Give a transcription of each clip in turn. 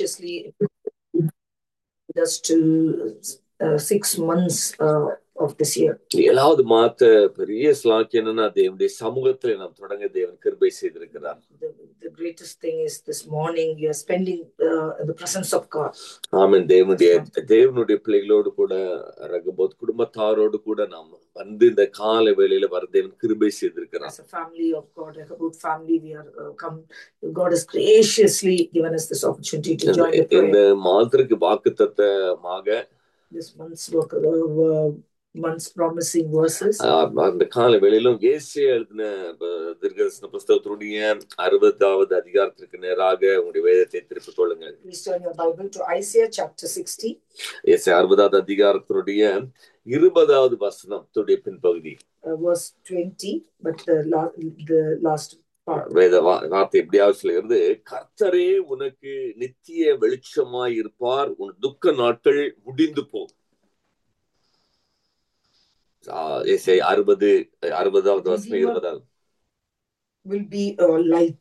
graciously led us to uh, six months uh, of this year. ஏழாவது மாத்த பெரிய ஸ்லாக்கியம் என்னன்னா தேவனுடைய சமூகத்துல நாம் தொடங்க தேவன் கிருபை செய்திருக்கிறார் The, the greatest thing is this morning we are spending uh, in the presence of God. ஆமென் தேவனுடைய தேவனுடைய பிள்ளைகளோடு கூட ரகபோத் குடும்பத்தாரோடு கூட நாம் வந்து இந்த கால வேளையில வர தேவன் கிருபை செய்திருக்கிறார் As a family of God, a good family, we are uh, come. God has graciously given us this opportunity to join the இந்த prayer. மாதத்திற்கு வாக்கு தத்தமாக This month's work, uh, uh, month's promising verses. அந்த கால வேளையிலும் ஏசிய எழுதின ப- தீர்க்கதரிசன புஸ்தகத்தினுடைய அறுபதாவது அதிகாரத்திற்கு நேராக உங்களுடைய வேதத்தை திருப்பிக் கொள்ளுங்கள் Please turn your Bible to Isaiah chapter 60. ஏசிய அறுபதாவது அதிகாரத்தினுடைய இருபதாவது வசனத்துடைய பின்பகுதி uh, verse 20, but the, la- the last part. வேத வா- வார்த்தை எப்படியாவது சொல்லுகிறது கர்த்தரே உனக்கு நித்திய வெளிச்சமாய் இருப்பார் உன் துக்க நாட்கள் முடிந்து போ ஏசை அறுபது அறுபதாவது வசனம் இருபதாவது Will be a light.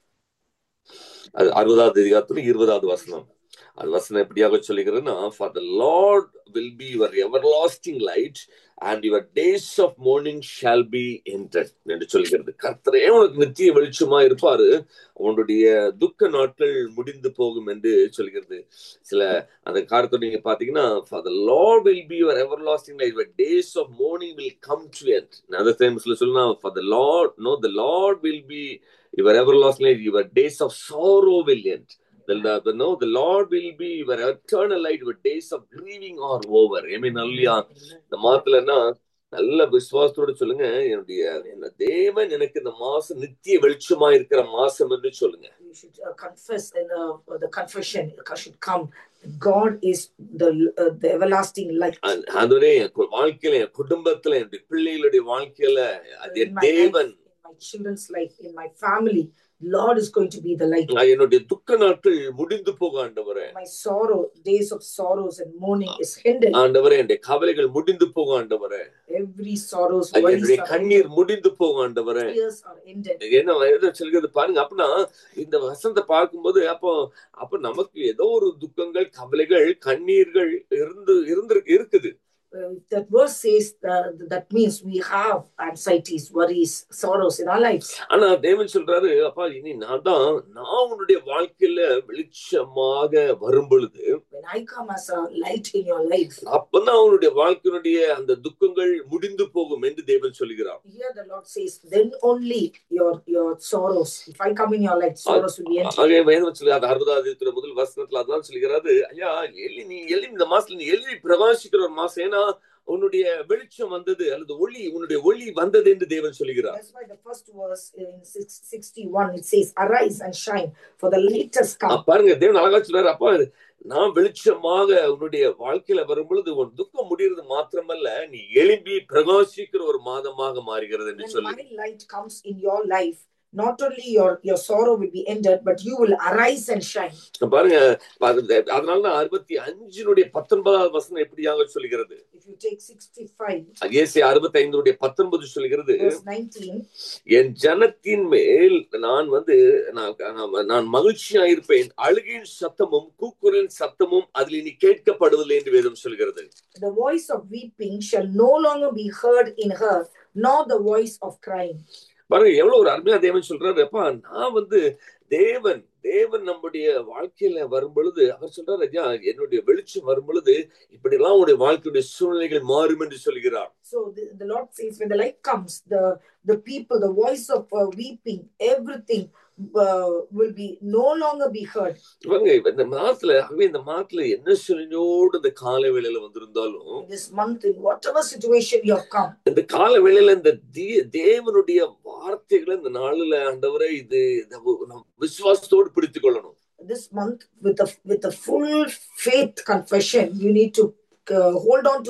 அது அறுபதாவது அதிகாரத்துல இருபதாவது வசனம் அது வசனம் எப்படியாக சொல்லுகிறதுன்னா for the Lord will be your everlasting light and your days of mourning shall be ended என்று சொல்கிறது கர்த்தரே உனக்கு நித்திய வெளிச்சமா இருப்பாரு உன்னுடைய துக்க நாட்கள் முடிந்து போகும் என்று சொல்கிறது சில அந்த காரத்தை நீங்க பாத்தீங்கன்னா for the Lord will be your everlasting light your days of mourning will come to end அந்த டைம்ஸ்ல சொல்லணும் for the Lord no the Lord will be your everlasting light, your days of sorrow will end. The, the, no, the Lord will be your eternal light, your days of grieving are over. I mean, அல்லையா இந்த மாதத்துலன்னா நல்ல விசுவாசத்தோட சொல்லுங்க என்னுடைய என்ன தேவன் எனக்கு இந்த மாசம் நித்திய வெளிச்சமா இருக்கிற மாசம் என்று சொல்லுங்க You should uh, confess in uh, the confession should come. God is the uh, the everlasting light. அ- அதுவரை என் கு- வாழ்க்கையில என் குடும்பத்துல என்னுடைய பிள்ளைகளுடைய வாழ்க்கையில அது In என் my life, தேவன் in my children's life, in my family, Lord is going to be the light. நான் என்னுடைய துக்க நாட்கள் முடிந்து போக ஆண்டவரே My sorrow, days of sorrows and mourning is hindered. ஆண்டவரே என்னுடைய கவலைகள் முடிந்து போக ஆண்டவரே Every sorrows, அது worries என்னுடைய are கண்ணீர் ended. முடிந்து போக ஆண்டவரே Tears are ended. என்ன எதை சொல்கிறது பாருங்க அப்படின்னா இந்த வசனத்தை பார்க்கும்போது அப்போ அப்ப நமக்கு ஏதோ ஒரு துக்கங்கள் கவலைகள் கண்ணீர்கள் இருந்து இருந்திருக்கு இருக்குது Uh, that verse says uh, that means we have anxieties, worries, sorrows in our lives. ஆனா தேவன் சொல்றாரு அப்பா இனி நான் தான் நான் உன்னுடைய வாழ்க்கையில வெளிச்சமாக வரும் பொழுது When I come as a light in your life, அப்பதான் அவனுடைய வாழ்க்கையினுடைய அந்த துக்கங்கள் முடிந்து போகும் என்று தேவன் சொல்லுகிறார் here the Lord says, then only your your sorrows. If I come in your light, sorrows will be ended. ஆகவே வேதம் சொல்லி அது அறுபதாவது முதல் வசனத்துல அதான் சொல்லுகிறாரு ஐயா எள்ளி நீ எள்ளி இந்த மாசத்துல நீ எழுதி பிரகாசிக்கிற ஒரு மாசம் ஏன்னா உன்னுடைய வெளிச்சம் வந்தது அல்லது ஒளி உன்னுடைய ஒளி வந்தது என்று தேவன் சொல்லுகிறார் That's why the first verse in six- 61 it says, Arise and shine, for the light has ah, come. பாருங்க தேவன் அழகா சொல்றாரு அப்பா நான் வெளிச்சமாக உன்னுடைய வாழ்க்கையில வரும் பொழுது உன் துக்கம் முடிகிறது மாத்திரமல்ல நீ எழும்பி பிரகாசிக்கிற ஒரு மாதமாக மாறுகிறது என்று When சொல்லி my light comes in your life, not only your, your sorrow will be ended, but you will arise and shine. பாருங்க அது- அதனாலதான் அறுபத்தி அஞ்சினுடைய பத்தொன்பதாவது வசனம் எப்படியாக சொல்லுகிறது If you take 65, ஏசி அறுபத்தி ஐந்தினுடைய பத்தொன்பது சொல்லுகிறது verse 19, என் ஜனத்தின் மேல் நான் வந்து நான் நான்- நான் மகிழ்ச்சியா இருப்பேன் அழுகையின் சத்தமும் கூக்குரலின் சத்தமும் அதில் இனி கேட்கப்படுவதில்லை என்று வேதம் சொல்கிறது the voice of weeping shall no longer be heard in her, nor the voice of crying. பாருங்க எவ்வளவு ஒரு அருமையா தேவன் சொல்றாரு அப்பா நான் வந்து தேவன் தேவன் நம்முடைய வாழ்க்கையில வரும் பொழுது அவர் சொல்றாரு ஐயா என்னுடைய வெளிச்சம் வரும் பொழுது இப்படி எல்லாம் உடைய வாழ்க்கையுடைய சூழ்நிலைகள் மாறும் என்று சொல்கிறார் So the, the Lord says, when the light comes, the the people, the voice of uh, weeping, everything uh, will be no longer be heard. பாருங்க இப்ப இந்த மாதத்துல ஆகவே இந்த மாதத்துல என்ன சொல்லினோடு இந்த கால வேளையில வந்திருந்தாலும் In this month, in whatever situation you have come, இந்த கால வேளையில இந்த தீ- தேவனுடைய வார்த்தைகளை இந்த நாளில ஆண்டவரை இது இத நாம் விசுவாசத்தோடு பிடித்துக் கொள்ளணும் this month with a with a full faith confession, you need to uh, hold on to the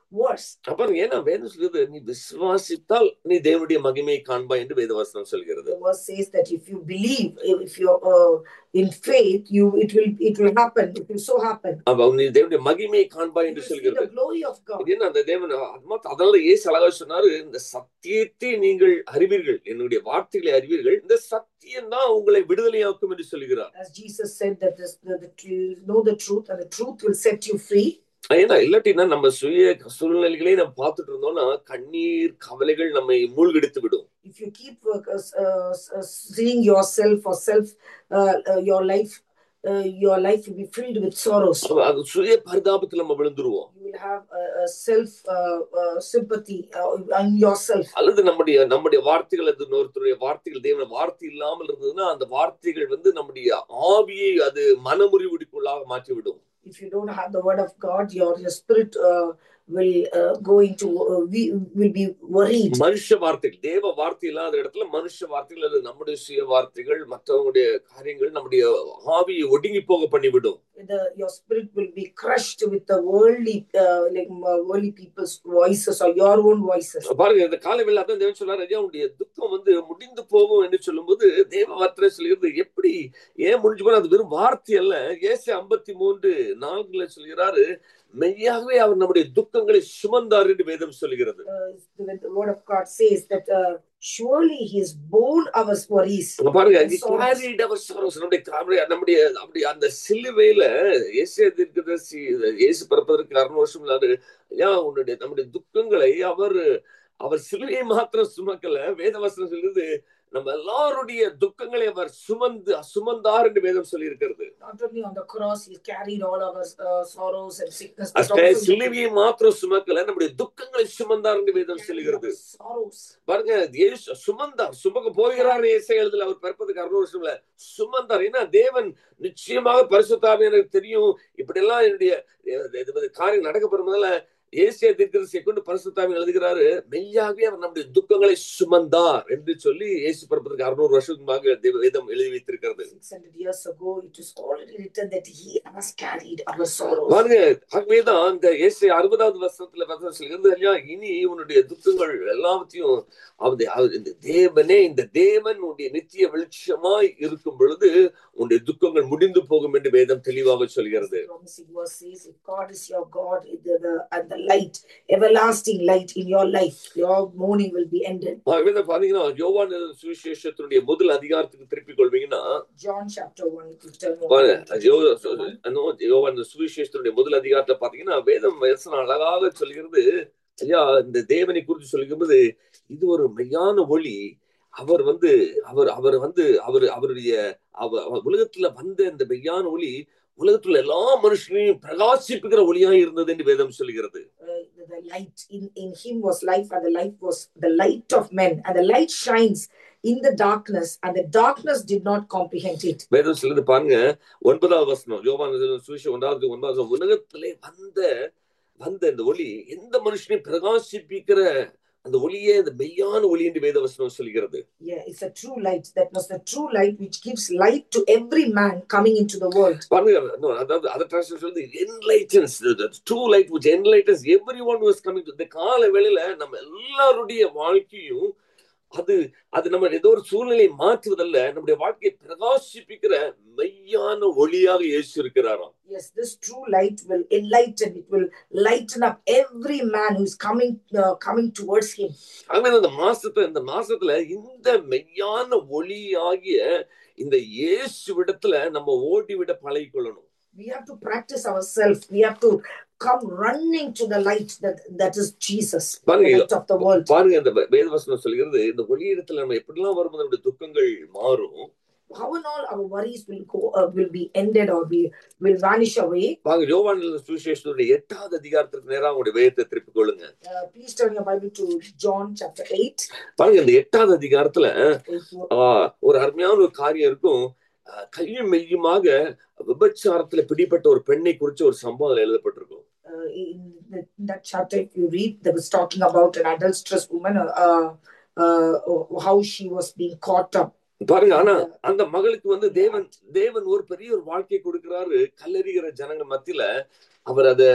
worse. அப்புறம் ஏன்னா வேதம் சொல்கிறது நீ விசுவாசித்தால் நீ தேவனுடைய மகிமையை காண்பாய் என்று வேதவசனம் சொல்கிறது The verse says that if you believe, if you're uh, in faith, you it will it will happen. It will so happen. அப்ப நீ தேவனுடைய மகிமையை காண்பாய் You என்று will see சொல்கிறது the glory of God. இது என்ன அந்த தேவன் அது மாத்திரம் அதனால இயேசு அழகா சொன்னாரு இந்த சத்தியத்தை நீங்கள் அறிவீர்கள் என்னுடைய வார்த்தைகளை அறிவீர்கள் இந்த சத்தியம் தான் உங்களை விடுதலையாக்கும் என்று சொல்கிறார் As Jesus said that this, the, the you know the truth and the truth will set you free. ஏன்னா இல்லாட்டினா நம்ம சுய சூழ்நிலைகளே நம்ம பார்த்துட்டு இருந்தோம்னா கண்ணீர் கவலைகள் நம்மை மூழ்கெடுத்து விடும் If you keep uh, uh, uh, seeing yourself or self, uh, uh, your life, uh, your life will be filled with sorrows. அப்ப அது சுய பரிதாபத்துல நம்ம விழுந்துருவோம் You will have a, a self uh, uh, sympathy uh, on yourself. அல்லது நம்முடைய நம்முடைய வார்த்தைகள் அது இன்னொருத்தருடைய வார்த்தைகள் தேவன வார்த்தை இல்லாமல் இருந்ததுன்னா அந்த வார்த்தைகள் வந்து நம்முடைய ஆவியை அது மனமுறிவுடிக்குள்ளாக மாற்றி விடும் if you don't have the word of God, your, your spirit uh, will uh, go into, uh, we, will be worried. மனுஷ வார்த்தைகள் தேவ வார்த்தை இல்லாத இடத்துல மனுஷ வார்த்தைகள் அது நம்முடைய சுய வார்த்தைகள் மற்றவங்களுடைய காரியங்கள் நம்முடைய ஆவியை ஒடுங்கி போக பண்ணிவிடும் The, your spirit will be crushed with the worldly, uh, like uh, worldly people's voices or your own voices. பாருங்க இந்த காலவில் அதான் தேவன் சொல்றாரு ஐயா உன்னுடைய துக்கம் வந்து முடிந்து போகும் என்று சொல்லும்போது தேவ வார்த்தை சொல்கிறது எப்படி ஏன் முடிஞ்சு போனா அது வெறும் வார்த்தை அல்ல ஏசு ஐம்பத்தி மூன்று நான்குல சொல்கிறாரு மெய்யாகவே அவர் நம்முடைய துக்கங்களை சுமந்தார் என்று வேதம் சொல்கிறது Uh, the, the word of God says that uh, surely He has borne our worries. அங்க பாருங்க And he sorrows. carried our sorrows. நம்முடைய நம்முடைய நம்முடைய அப்படி அந்த சிலுவையில இயேசு தீர்க்கதரிசி இயேசு பிறப்பதற்கு அறுநூறு வருஷம் இல்லாது ஐயா உன்னுடைய நம்முடைய துக்கங்களை அவர் அவர் சிலுவையை மாத்திரம் சுமக்கல வேதவசனம் சொல்லுது நம்ம எல்லாருடைய துக்கங்களை அவர் சுமந்து சுமந்தார் என்று வேதம் சொல்லி இருக்கிறது Not only on the cross, He carried all our uh, sorrows and sickness, but அஷ்ட also சிலுவையை மாத்திரம் சுமக்கல நம்முடைய துக்கங்களை சுமந்தார் என்று வேதம் carried சொல்லுகிறது our sorrows. பாருங்க இயேசு சுமந்தார் சுமக்க போகிறார் இயேசு எழுதல அவர் பிறப்பதுக்கு அறுநூறு வருஷம்ல சுமந்தார் ஏன்னா தேவன் நிச்சயமாக பரிசுத்தாவி எனக்கு தெரியும் இப்படி எல்லாம் என்னுடைய அஹ், இது வந்து காரியம் நடக்க போறதுனால ஏசியா தீர்க்கதரிசியை கொண்டு பரிசுத்தாவி எழுதுகிறாரு மெய்யாகவே அவர் நம்முடைய துக்கங்களை சுமந்தார் என்று சொல்லி இயேசு பிறப்பதற்கு அறுநூறு வருஷத்துக்கு தேவ வேதம் எழுதி வைத்திருக்கிறது 600 years ago, it was already written that He has carried our sorrows. பாருங்க ஆகவேதான் இந்த இயேசு அறுபதாவது வருஷத்துல வசனம் சொல்கிறது ஐயா இனி உன்னுடைய துக்கங்கள் எல்லாவற்றையும் அவருடைய அவர் இந்த தேவனே இந்த தேவன் உன்னுடைய நித்திய வெளிச்சமாய் இருக்கும் பொழுது உன்னுடைய துக்கங்கள் முடிந்து போகும் என்று வேதம் தெளிவாக சொல்கிறது The promising verse says, if God is your God, the, the, and the light, everlasting light in your life, your mourning will be ended. ஆகவேதான் பாத்தீங்கன்னா யோவான் சுவிசேஷத்தினுடைய முதல் அதிகாரத்துக்கு திருப்பிக் கொள்வீங்கன்னா John chapter 1, if you turn over பாருங்க, to யோ- John chapter 1. அனோ, யோவான் சுவிசேஷத்தினுடைய முதல் அதிகாரத்தை பாத்தீங்கன்னா வேதம் வசனம் அழகாக சொல்கிறது ஐயா இந்த தேவனை குறித்து சொல்லும்போது இது ஒரு மெய்யான ஒளி அவர் வந்து அவர் அவர் வந்து அவர் அவருடைய அவர் அவர் உலகத்துல வந்த இந்த மெய்யான ஒளி உலகத்துல எல்லா மனுஷனையும் பிரகாசிப்புகிற ஒளியா இருந்தது என்று வேதம் சொல்கிறது Uh, the, the light in, in him was life, and the life was the light of men, and the light shines in the darkness, and the darkness did not comprehend it. வேதம் சொல்லுது பாருங்க ஒன்பதாவது வசனம் யோவான் சுவிசேஷம் ஒன்றாவது ஒன்பதாவது வசனம். உலகத்திலே வந்த வந்த இந்த ஒளி எந்த மனுஷனையும் பிரகாசிப்பிக்கிற அந்த ஒளியே அந்த மெய்யான ஒளி என்று வேத வசனம் சொல்கிறது Yeah, it's a true light. That was the true light which gives light to every man coming into the world. பாருங்க no, அதாவது அதர் டிரான்ஸ்லேஷன் சொல்லுது enlightens the, the true light which enlightens everyone who is coming to இந்த கால வேளையில நம்ம எல்லாருடைய வாழ்க்கையும் அது அது நம்ம ஏதோ ஒரு சூழ்நிலையை மாற்றுவதல்ல நம்முடைய வாழ்க்கையை பிரகாசிப்பிக்கிற மெய்யான ஒளியாக இயேசு இருக்கிறாராம் Yes, this true light will enlighten. It will lighten up every man who is coming uh, coming towards him. ஆகவே இந்த மாசத்துல இந்த மாசத்துல இந்த மெய்யான ஒளி ஆகிய இந்த இயேசுவிடத்துல நம்ம ஓடிவிட பழகிக்கொள்ளணும் We have to practice ourselves. We have to come running to the light that that is Jesus, the பாருங்க light of the world. பாருங்க இந்த வே- வேதவசனம் சொல்கிறது இந்த ஒளி இடத்துல நம்ம எப்படிலாம் வரும்போது நம்முடைய துக்கங்கள் மாறும் How and all our worries will go uh, will be ended or we will vanish away. பாருங்க யோவான் சுவிசேஷத்துடைய எட்டாவது அதிகாரத்திற்கு நேரா உங்களுடைய வேதத்தை திருப்பிக் கொள்ளுங்க Uh, please turn your Bible to John chapter eight. பாருங்க இந்த எட்டாவது அதிகாரத்துல If you- ஆஹ், ஒரு அருமையான ஒரு காரியம் இருக்கும் ஆஹ், கையும் மெய்யுமாக விபச்சாரத்துல பிடிப்பட்ட ஒரு பெண்ணை குறிச்சு ஒரு சம்பவம் அதுல எழுதப்பட்டிருக்கும் uh, in, the, in that chapter, if you read, that was talking about an adulterous woman, uh, uh, uh, how she was being caught up. பாருங்க ஆனா அந்த மகளுக்கு வந்து தேவன் தேவன் ஒரு பெரிய ஒரு வாழ்க்கை கொடுக்கிறாரு கல்லறிகிற ஜனங்க மத்தியில அவர் அத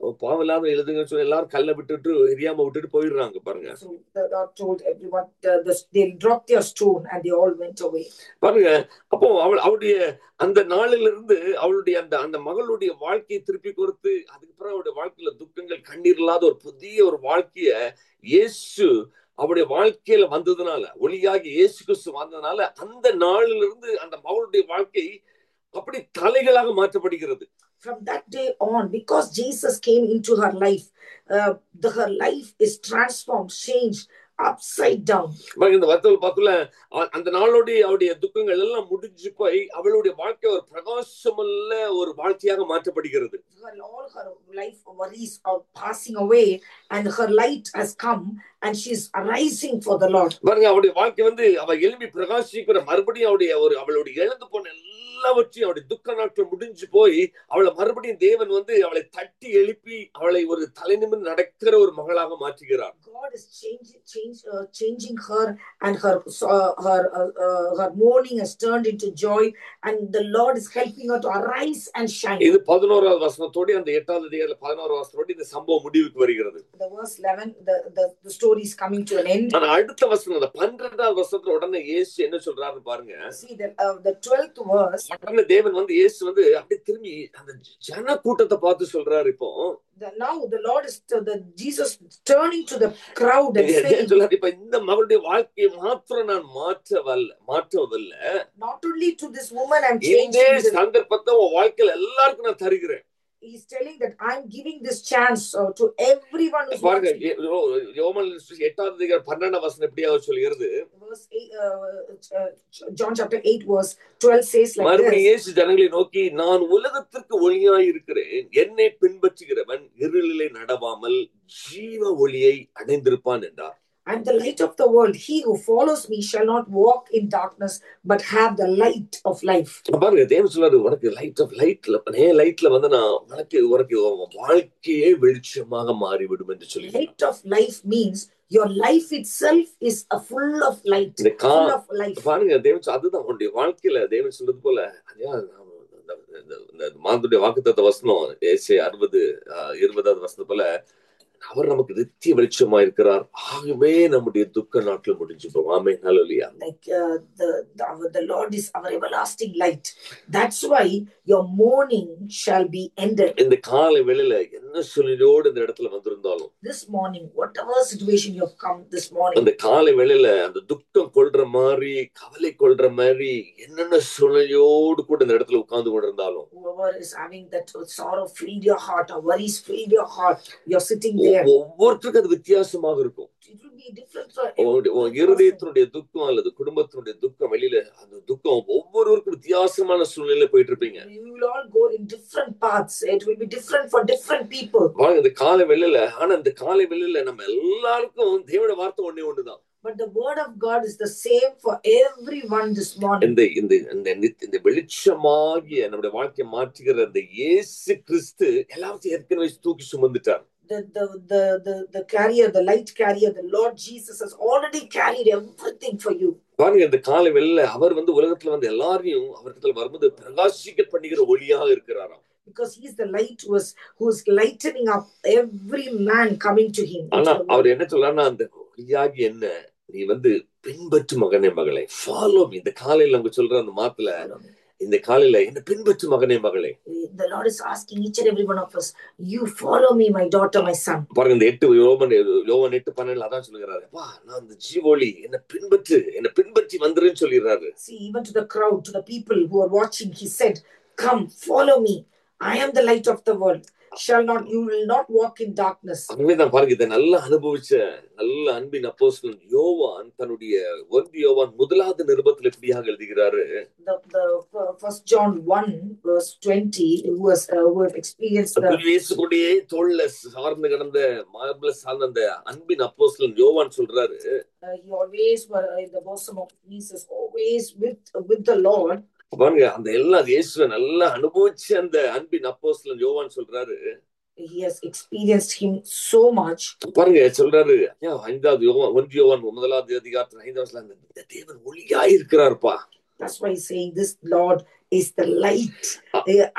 பாவம் இல்லாத எழுதுங்கன்னு சொல்லி எல்லாரும் கல்லை விட்டுட்டு எரியாம விட்டுட்டு போயிடுறாங்க பாருங்க So the Lord told everyone uh, the, they dropped their stone and they all went away. பாருங்க அப்போ அவள் அவளுடைய அந்த நாளில இருந்து அவளுடைய அந்த அந்த மகளுடைய வாழ்க்கையை திருப்பி கொடுத்து அதுக்கப்புறம் அவளுடைய வாழ்க்கையில துக்கங்கள் கண்ணீர் இல்லாத ஒரு புதிய ஒரு வாழ்க்கைய இயேசு அவருடைய வாழ்க்கையில வந்ததுனால ஒளியாகி இயேசு கிறிஸ்து வந்ததுனால அந்த நாளில இருந்து அந்த மகளுடைய வாழ்க்கை அப்படி தலைகளாக மாற்றப்படுகிறது From that day on, because Jesus came into her life, uh, the, her life is transformed, changed, upside down. பாருங்க, இந்த வத்தல் பார்த்துல அந்த நாளோடைய அவருடைய துக்கங்கள் எல்லாம் முடிஞ்சு போய் அவளுடைய வாழ்க்கை ஒரு பிரகாசமுள்ள ஒரு வாழ்க்கையாக மாற்றப்படுகிறது Her, all her life worries are passing away, and her light has come, and she's arising for the Lord. பாருங்க அவருடைய வாழ்க்கை வந்து அவ எழும்பி பிரகாசிக்கிற மறுபடியும் அவருடைய ஒரு அவளுடைய இழந்து போன எல்லாவற்றையும் அவருடைய துக்க நாட்கள் முடிஞ்சு போய் அவளை மறுபடியும் தேவன் வந்து அவளை தட்டி எழுப்பி அவளை ஒரு தலைநிமிர்ந்து நடக்கிற ஒரு மகளாக மாற்றுகிறார் God is changing, change, uh, changing her, and her uh, her uh, uh, her mourning has turned into joy, and the Lord is helping her to arise and shine. இது பதினோராவது வசனத்தோடு அந்த எட்டாவது அதிகாரம் பதினோரு வசனத்தோடு இந்த சம்பவம் முடிவுக்கு வருகிறது The verse eleven, the, the the story is coming to an end. ஆனா அடுத்த வசனம் அந்த பன்னிரெண்டாவது வசனத்துல உடனே இயேசு என்ன சொல்றாருன்னு பாருங்க See the uh, the twelfth verse. உடனே தேவன் வந்து இயேசு வந்து அப்படியே திரும்பி அந்த ஜன கூட்டத்தை பார்த்து சொல்றாரு இப்போ The, now the Lord is the Jesus turning to the crowd and ஏன் saying, சொல்றாரு இப்ப இந்த மகளுடைய வாழ்க்கையை மாத்திரம் நான் மாற்றவல்ல மாற்றவில்லை not only to this woman I'm இந்த changing. this- சந்தர்ப்பத்தை உன் வாழ்க்கையில எல்லாருக்கும் நான் தருகிறேன் He's telling that I'm giving this chance uh, to everyone who's பாருங்க watching. யோ- யோ- யோவான் எட்டாவது அதிகாரம் பன்னெண்டாம் வசனம் எப்படியாக சொல்கிறது Verse eight, uh, uh, John chapter eight, verse twelve says like மறுபடியும் this. இயேசு ஜனங்களை நோக்கி நான் உலகத்திற்கு ஒளியாய் இருக்கிறேன் என்னை பின்பற்றுகிறவன் இருளிலே நடவாமல் ஜீவ ஒளியை அடைந்திருப்பான் என்றார் I'm the light of the world. He who follows me shall not walk in darkness, but have the light of life. பாருங்க தேவன் சொல்றாரு உனக்கு லைட் ஆஃப் லைட்ல ஏன் லைட்ல வந்து நான் உனக்கு உனக்கு உன் வாழ்க்கையே வெளிச்சமாக மாறிவிடும் என்று சொல்லி Light of life means your life itself is a full of light, இந்த கா full of life. பாருங்க தேவன் சொ- அதுதான் உன்னுடைய வாழ்க்கையில தேவன் சொல்றது போல ஐயா, நாம இந்த- இந்த- இந்த மாந்துடைய வாக்குத்தத்த வசனம் ஏசே அறுபது ஆஹ், இருபதாவது வசனம் போல அவர் நமக்கு நித்திய வெளிச்சமா இருக்கிறார் ஆகவே நம்முடைய துக்க நாட்கள் முடிஞ்சு போகும் ஆமே நல்லலியா Like uh, the, the, our, the Lord is our everlasting light. That's why your mourning shall be ended. இந்த காலை வேளையில என்ன சொல்லியோடு இந்த இடத்துல வந்திருந்தாலும் This morning, whatever situation you have come this morning, அந்த காலை வேளையில அந்த துக்கம் கொள்ற மாதிரி கவலை கொள்ற மாதிரி என்னென்ன சூழ்நிலையோடு கூட இந்த இடத்துல உட்கார்ந்து கொண்டிருந்தாலும் whoever is having that sorrow filled your heart or worries filled your heart, you're sitting there. ஒவ்வொ- ஒவ்வொருத்தருக்கும் அது வித்தியாசமாக இருக்கும் It will be different for உன்னுடைய- உன் every person. இருதயத்தினுடைய துக்கம் அல்லது குடும்பத்தினுடைய துக்கம் வெளியில அந்த துக்கம் ஒவ்வொருவருக்கும் வித்தியாசமான சூழ்நிலையில போயிட்டு இருப்பீங்க You will all go in different paths. It will be different for different people. வாங்க இந்த காலை வெளியில ஆனா இந்த காலை வெளியில நம்ம எல்லாருக்கும் தேவன வார்த்தை ஒண்ணே ஒண்ணுதான் But the word of God is the same for everyone this morning. இந்த இந்த இந்த நித்- இந்த வெளிச்சமாகிய நம்முடைய வாழ்க்கையை மாற்றுகிற இந்த இயேசு கிறிஸ்து எல்லாத்தையும் ஏற்கனவே தூக்கி சுமந்துட்டார் The, the, the, the, the carrier, the light carrier, the Lord Jesus has already carried everything for you. பாருங்க இந்த காலை வெளியில அவர் வந்து உலகத்துல வந்து எல்லாரையும் அவர்கிட்ட வரும்போது பிரகாசிக்க பண்ணுகிற ஒளியாக இருக்கிறாராம் Because he is the light who is, who is lightening up every man coming to him. into ஆனா the அவர் world. என்ன சொல்றாருன்னா அந்த ஒளியாகி என்ன நீ வந்து பின்பற்று மகனே மகளே ஃபாலோ இந்த காலையில அவங்க சொல்ற அந்த மாத்துல Follow me. இந்த காலையில என்ன பின்பற்று மகனே மகளே The Lord is asking each and every one of us, You follow me, my daughter, my son. பாருங்க இந்த எட்டு யோவன் யோவன் எட்டு பன்னெண்டுல அதான் சொல்லுகிறாரு வா நான் இந்த ஜீவோலி என்ன பின்பற்று என்ன பின்பற்றி வந்துருன்னு சொல்லிடுறாரு See, even to the crowd, to the people who are watching, he said, Come, follow me. I am the light of the world. Shall not, you will not walk in darkness. அதுவே தான் பாருங்க இதை நல்லா அனுபவிச்ச நல்ல அன்பின் அப்போஸ்தலன் யோவான் தன்னுடைய ஒன்று யோவான் முதலாவது நிருபத்தில் எப்படியாக எழுதுகிறாரு The, the uh, first John 1, verse 20, who has uh, who have experienced the இயேசுடைய தோல்ல சார்ந்து கிடந்த மார்பிள சார்ந்த அந்த அன்பின் அப்போஸ்தலன் யோவான் சொல்றாரு uh, he always were in the bosom of Jesus, always with with the Lord. பாருங்க அந்த எல்லா இயேசுவை நல்லா அனுபவிச்ச அந்த அன்பின் அப்போஸ்தலன் யோவான் சொல்றாரு He has experienced him so much. பாருங்க சொல்றாரு ஐயா, ஐந்தாவது யோவான் ஒன்று யோவான் முதலாவது அதிகாரத்துல ஐந்தாவது வசனத்துல, அந்த இந்த தேவன் ஒளியா இருக்கிறார்ப்பா That's why he's saying this Lord is the light. Uh, and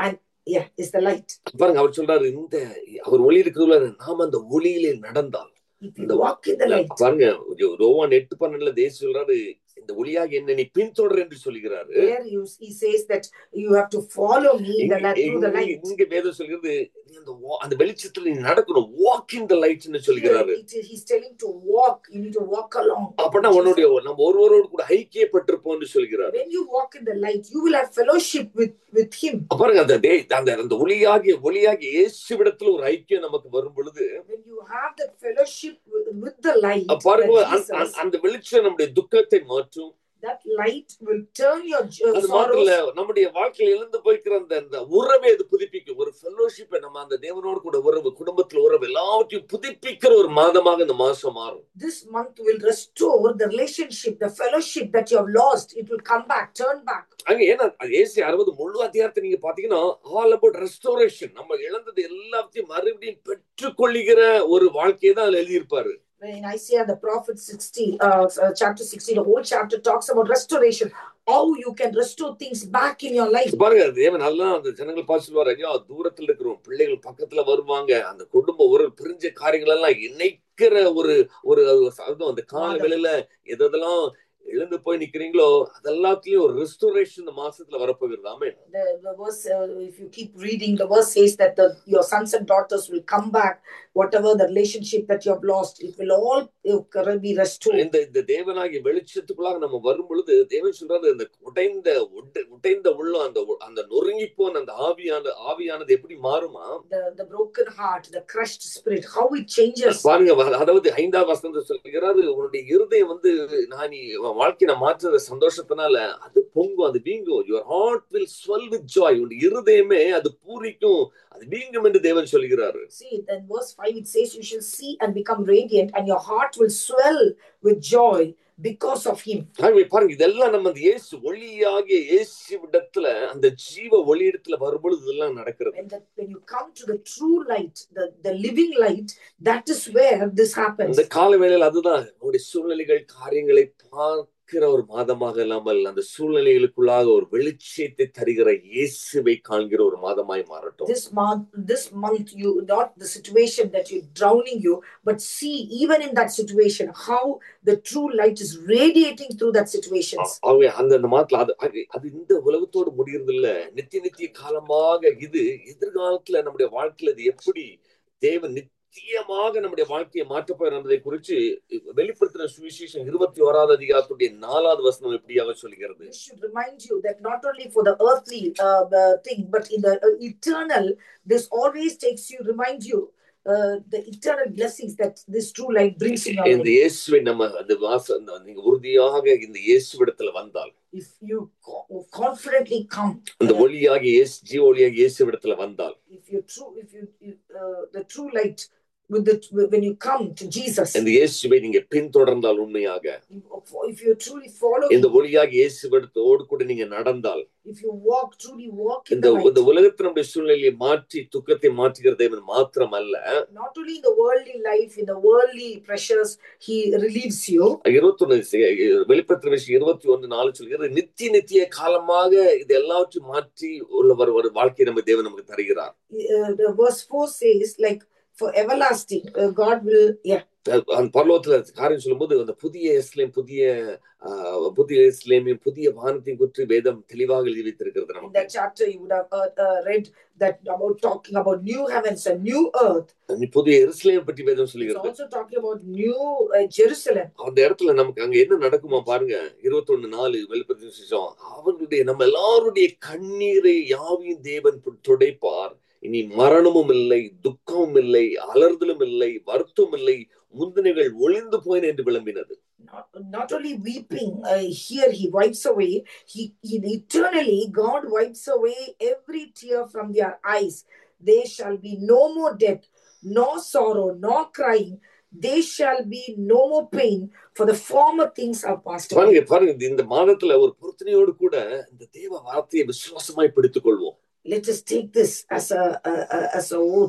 yeah, is the light. பாருங்க அவர் சொல்றாரு இந்த அவர் ஒளி இருக்கிறதுல நாம அந்த ஒளியிலே நடந்தால் If you walk in the light, பாருங்க ரோவான் எட்டு பன்னெண்டுல தேச சொல்றாரு இந்த ஒளியாக என்ன நீ பின்தொடர் என்று சொல்கிறாரு there you, he says that you have to follow me in the light, through the இங்க- light. இங்க வேதம் சொல்கிறது நீ அந்த wa- அந்த வெளிச்சத்துல நீ நடக்கணும் வாக் இன் த லைட்னு Here, சொல்கிறாரு it is- he's telling to walk. You need to walk along. அப்பனா உன்னுடைய நம்ம ஒருவரோடு கூட ஐக்கியப்பட்டிருப்போம்னு சொல்கிறாரு When you walk in the light, you will have fellowship with, with him. பாருங்க அந்த டே அந்த அந்த ஒளியாகிய ஒளியாகிய இயேசுவிடத்துல ஒரு ஐக்கியம் நமக்கு வரும் பொழுது When you have that fellowship with, with the light, அப்ப பாருங்க that அந்த- Jesus, அந்த- அந்த வெளிச்சம் நம்முடைய துக்கத்தை மாற்றும் that light will turn your uh, அது மாத்திரம் sorrows. இல்ல நம்முடைய வாழ்க்கையில இழந்து போய்க்கிற அந்த அந்த உறவை அது புதுப்பிக்கும் ஒரு ஃபெல்லோஷிப்பை நம்ம அந்த தேவனோடு கூட உறவு குடும்பத்துல உறவு எல்லாவற்றையும் புதுப்பிக்கிற ஒரு மாதமாக இந்த மாசம் மாறும் This month will restore the relationship, the fellowship that you have lost. It will come back, turn back. அங்க ஏன்னா ஏசி அறுபது முழு அதிகாரத்தை நீங்க பாத்தீங்கன்னா ஆல் அபவுட் ரெஸ்டோரேஷன் நம்ம இழந்தது எல்லாத்தையும் மறுபடியும் பெற்றுக்கொள்ளுகிற ஒரு வாழ்க்கையை தான் அதுல எழுதியிருப்பாரு In Isaiah, the prophet 60, uh, uh, chapter 60, the whole chapter talks about restoration. How you can restore things back in your life. பாருங்க தேவன் நல்லா அந்த ஜனங்கள் பார்த்து சொல்லுவாரு ஐயா தூரத்துல இருக்கிறோம் பிள்ளைகள் பக்கத்துல வருவாங்க அந்த குடும்ப ஒரு பிரிஞ்ச காரியங்கள் எல்லாம் இணைக்கிற ஒரு ஒரு அதுவும் அந்த கால மாதம். வேலையில எதெல்லாம் இழந்து போய் நிக்கிறீங்களோ அதெல்லாத்துலயும் ஒரு ரெஸ்டோரேஷன் இந்த மாசத்துல வரப்போகிறது ஆமே The, the verse, uh, if you keep reading, the verse says that the, your sons and daughters will come back. Whatever the relationship that you have lost, it will all uh, be restored. இந்த இந்த தேவனாகிய வெளிச்சத்துக்குள்ளாக நம்ம வரும் பொழுது தேவன் சொல்றாரு அந்த உடைந்த உட- உடைந்த உள்ளம் அந்த உ- அந்த நொறுங்கி போன அந்த ஆவியான ஆவியானது எப்படி மாறுமா The, the broken heart, the crushed spirit, how it changes. பாருங்க வ- அதாவது ஐந்தாவது வசனத்தை சொல்கிறாரு உன்னுடைய இருதயம் வந்து நான் நீ உன் வாழ்க்கையை நான் மாற்றுற சந்தோஷத்தினால அது பொங்கும் அது வீங்கும் your heart will swell with joy உன் இருதயமே அது பூரிக்கும் அது வீங்கும் என்று தேவன் சொல்கிறாரு See, then verse 5 it says, You shall see and become radiant, and your heart will swell with joy because of him. ஆகவே பாருங்க இதெல்லாம் நம்ம அந்த இயேசு ஒளியாகிய இயேசு இடத்துல அந்த ஜீவ ஒளி இடத்துல வரும்பொழுது இதெல்லாம் நடக்கிறது When, the, when you come to the true light, the, the living light, that is where this happens. அந்த கால வேளையில் அதுதான் உங்களுடைய சூழ்நிலைகள் காரியங்களை பார்க்கிற ஒரு மாதமாக இல்லாமல் அந்த சூழ்நிலைகளுக்குள்ளாக ஒரு வெளிச்சத்தை தருகிற இயேசுவை காண்கிற ஒரு மாதமாய் மாறட்டும் This month, this month, you not the situation that you're drowning you, but see even in that situation how the true light is radiating through that situations. ஆகவே அந்த அந்த மாதத்துல அது அது- அது இந்த உலகத்தோடு முடியறது இல்ல நித்திய நித்திய காலமாக இது எதிர்காலத்துல நம்முடைய வாழ்க்கையில இது எப்படி தேவன் நித்தியமாக நம்முடைய வாழ்க்கையை மாற்றப் போகிறார் என்பதை குறித்து வெளிப்படுத்தின சுவிசேஷம் இருபத்தி ஓராவது அதிகாரத்துடைய நாலாவது வசனம் எப்படியாக சொல்கிறது This should remind you that not only for the earthly uh, uh, thing, but in the uh, eternal, this always takes you, remind you uh, the eternal blessings that this true light brings in your இந்த life. இயேசுவை நம்ம அந்த வாச அந்த நீங்க உறுதியாக இந்த இயேசுவிடத்துல வந்தால் If you co- confidently come, அந்த uh, ஒளியாகிய இயேசு ஜீவ ஒளியாகிய இயேசுவிடத்துல வந்தால் if you true, if you, you uh, the true light with the when you come to Jesus, இந்த இயேசுவை நீங்க பின்தொடர்ந்தால் உண்மையாக if you truly follow இந்த him, ஒளியாகிய இயேசுவிடத்தோடு கூட நீங்க நடந்தால் if you walk truly walk in இந்த the light, இந்த உலகத்தினுடைய சூழ்நிலையை மாற்றி துக்கத்தை மாற்றுகிற தேவன் மாத்திரம் அல்ல not only in the worldly life, in the worldly pressures, he relieves you. இருபத்தொன்னு வெளிப்பத்திர விஷயம் இருபத்தி ஒன்னு நாலு சொல்கிறது நித்திய நித்திய காலமாக இது எல்லாவற்றையும் மாற்றி உள்ள ஒரு ஒரு வாழ்க்கையை நம்ம தேவன் நமக்கு தருகிறார் uh, the verse 4 says like for everlasting uh, god will yeah அஹ் அந்த பரலோகத்துல காரியம் சொல்லும்போது அந்த புதிய இஸ்லேம் புதிய ஆஹ், புதிய இஸ்லேமையும் புதிய வானத்தையும் குறித்து வேதம் தெளிவாக எழுதி வைத்திருக்கிறது in நமக்கு that chapter you would have uh, uh, read that about talking about new heavens and new earth நீ புதிய எருசலேம் பற்றி வேதம் it's சொல்லுகிறது also talking about new uh, jerusalem அந்த இடத்துல நமக்கு அங்க என்ன நடக்குமா பாருங்க இருபத்தொன்னு நாலு வெளிப்பத்தி விசேஷம் அவர்களுடைய நம்ம எல்லாருடைய கண்ணீரை யாவையும் தேவன் து- துடைப்பார் இனி மரணமும் இல்லை துக்கமும் இல்லை அலறுதலும் இல்லை வருத்தம் இல்லை முந்தினைகள் ஒளிந்து போயின என்று விளம்பினது not, not only weeping uh, here he wipes away he, he eternally god wipes away every tear from their eyes there shall be no more death nor sorrow nor crying there shall be no more pain for the former things are past away பாருங்க பாருங்க இந்த- இந்த மாதத்துல ஒரு பொருத்தனையோடு கூட இந்த தேவ வார்த்தையை விசுவாசமாய் பிடித்துக் கொள்வோம் let us take this as a, a, a as a oath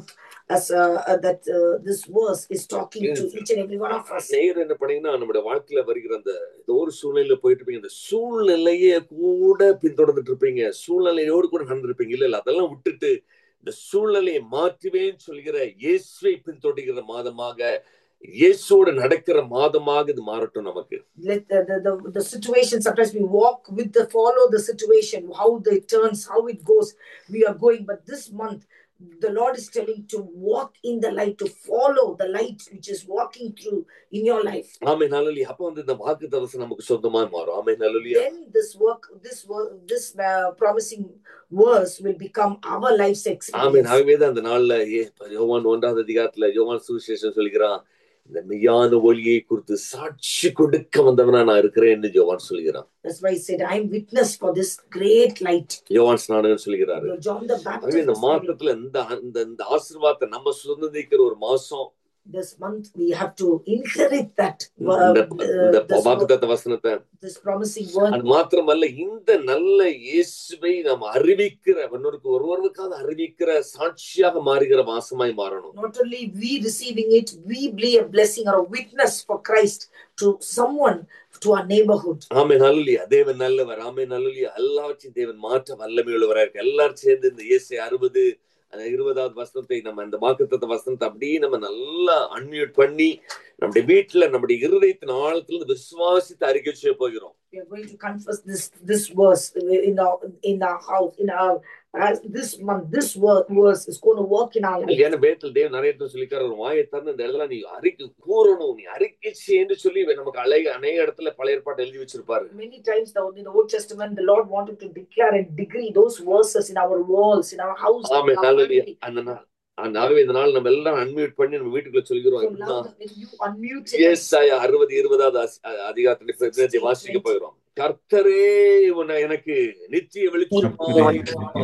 as uh, uh, that uh, this verse is talking to each and every one of us. நேர் என்ன பண்ணீங்கன்னா நம்முடைய வாழ்க்கையில வருகிற அந்த ஏதோ ஒரு சூழ்நிலையில போயிட்டு இருப்பீங்க அந்த சூழ்நிலையை கூட பின்தொடர்ந்துட்டு இருப்பீங்க சூழ்நிலையோடு கூட நடந்திருப்பீங்க இல்ல இல்ல அதெல்லாம் விட்டுட்டு இந்த சூழ்நிலையை மாற்றுவேன்னு சொல்கிற இயேசுவை பின்தொடர்கிற மாதமாக இயேசுவோட நடக்கிற மாதமாக இது மாறட்டும் நமக்கு Let the, the, the, the situation, sometimes we walk with the follow the situation, how it turns, how it goes, we are going. But this month, the Lord is telling to walk in the light, to follow the light which is walking through in your life. ஆமே நல்லலியா அப்ப வந்து இந்த வாக்கு தவசம் நமக்கு சொந்தமா மாறும் ஆமே நல்லலியா Then this work, this work, this uh, promising verse will become our life's ஆமே experience. ஆகவேதான் அந்த நாள்ல ஏ யோவான் ஒன்றாவது அதிகாரத்துல யோவான் சுவிசேஷம் சொல்கிறான் இந்த மெய்யான ஒளியை குறித்து சாட்சி கொடுக்க வந்தவனா நான் இருக்கிறேன்னு யோவான் சொல்கிறான் That's why he said, I am witness for this great light. யோவான் ஸ்நானகன் சொல்கிறாரு John the ஆகவே இந்த Baptist. was saying, மாசத்துல இந்த இந்த இந்த ஆசீர்வாதத்தை நம்ம சுதந்திரிக்கிற ஒரு மாசம் this month we have to inherit that uh, இந்த இந்த uh, this, வாக்குத்தத்த வசனத்தை this promising word அது மாத்திரமல்ல இந்த நல்ல இயேசுவை நாம் அறிவிக்கிற ஒன்னொருக்கு ஒருவருக்காக அறிவிக்கிற சாட்சியாக மாறுகிற மாசமாய் மாறணும் not only we receiving it we be a blessing or a witness for christ to someone to our neighborhood ஆமே நல்லலியா தேவன் நல்லவர் ஆமே நல்லலியா எல்லாவற்றையும் தேவன் மாற்ற வல்லமை உள்ளவரா இருக்கு எல்லாரும் சேர்ந்து இந்த இயேசை அறுபது அந்த இருபதாவது வசனத்தை நம்ம இந்த வாக்குத்தத்த வசனத்தை அப்படியே நம்ம நல்லா அன்மியூட் பண்ணி நம்முடைய வீட்டுல நம்முடைய இருதயத்தின் ஆழத்துல இருந்து விசுவாசித்து அறிக்கை செய்ய போகிறோம் we are going to confess this this verse in our in our house in our as this month this word verse is going to work in our life ஏன்னா வேதத்தில் தேவன் நிறைய இடத்துல சொல்லிக்காரு ஒரு வாயை திறந்து இந்த இடத்துல நீ அறிக்கை கூறணும் நீ அறிக்கை செய்யு சொல்லி நமக்கு அழக அநேக இடத்துல பழைய ஏற்பாடு எழுதி வச்சிருப்பாரு many times the, in the old testament the lord wanted to declare and decree those verses in our walls in our house in ஆமே our நல்லலியா family. அந்த நாள் அந்த ஆகவே இந்த நாள் நம்ம எல்லாம் அன்மியூட் பண்ணி நம்ம வீட்டுக்குள்ள so சொல்லிக்கிறோம் now when you unmute it ஏசாயா அறுபது இருபதாவது அஸ்- அ- அதிகாரத்தின் பிரதிநிதி வாசிக்க போயிடும் கர்த்தரே உன்னை எனக்கு நித்திய வெளிச்சமாய்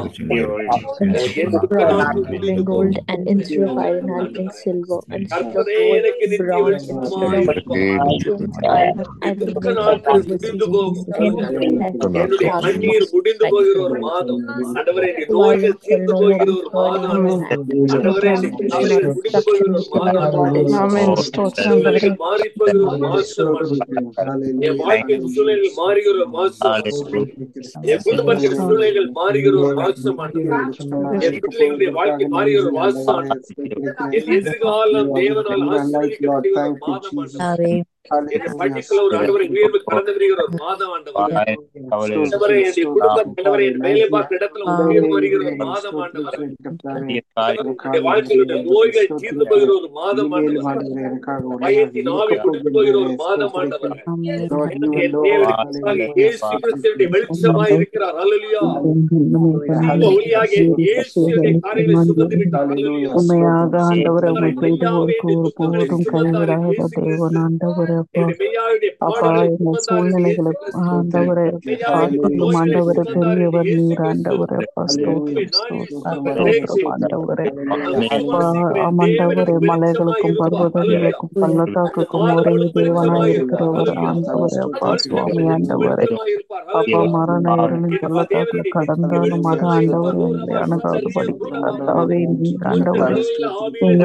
Bronze bring gold, and instead of iron I'll bring silver, and instead of கர்த்தரே gold எனக்கு நித்திய bronze, and வெளிச்சமாய் instead of iron I will துக்க make நாட்கள் adversity முடிந்து in போகும் the day of என்னுடைய death. கண்ணீர் முடிந்து போகிற ஒரு மாதம் ஆண்டவரே என் நோய்கள் தீர்ந்து போகிற ஒரு மாதம் ஆண்டவரே என் கவலைகள் முடிந்து போகிற ஒரு மாதம் ஆமென். ஸ்தோத்திரம் சூழ்நிலைகள் மாறி போகிற ஒரு மாசம் என் வாழ்க்கை சூழ்நிலைகள் மாறுகிற ஒரு மாசம் என் குடும்பத்தின் சூழ்நிலைகள் மாறுகிற ஒரு மாசம் என் பிள்ளைகளுடைய வாழ்க்கை மாறுகிற ஒரு மாசம் என் எதிர்காலம் தேவனால் ஆசீர்வதிக்கப்படுகிற ஒரு மாதம் ஆண்டவரே. என் படிப்புல ஒரு ஆண்டவரை உயர்வு கடந்து வருகிற ஒரு மாதம் ஆண்டவரே ஆண்டவரே என்னுடைய குடும்ப ஆண்டவரே என் வேலை பார்க்கிற இடத்துல உயர்வு வருகிற ஒரு மாதம் ஆண்டவரே என்னுடைய வாழ்க்கையிலுடைய நோய்கள் தீர்ந்து போகிற ஒரு மாதம் ஆண்டவரே பயத்தின் ஆவி முடிந்து போகிற ஒரு மாதம் ஆண்டவரே எனக்கு என் தேவனுக்காக இயேசு கிறிஸ்துவினுடைய வெளிச்சமாய் இருக்கிறார் ஹalleluya ஜீவ ஒளியாக இயேசுவினுடைய காரியங்களை சுமந்து விட்டார் ஹalleluya உண்மையாக ஆண்டவரை உண்மை செய்தவருக்கு ஒரு போதும் கைவிடாத தேவன் ஆண்டவரே அப்பா அப்பா எங்கள் சூழ்நிலைகளை ஆண்டவரை பார்க்கலும் ஆண்டவரை பெரியவர் நீர் ஆண்டவரே அப்பா ஸ்தோத்திரம் ஸ்தோத்திரம் ஸ்தோத்திரம் ஆண்டவரே அப்பா ஆமாண்டவரே மலைகளுக்கும் பர்வதங்களுக்கும் பள்ளத்தாக்குக்கும் ஒரே தேவனாய் இருக்கிறவர் ஆண்டவரே அப்பா சுவாமி ஆண்டவரே அப்பா மரண இருளின் பள்ளத்தாக்குல கடந்தாலும் அது ஆண்டவரே எங்களை அணுகாது படிக்கிறார் நீர் ஆண்டவரே எங்கள்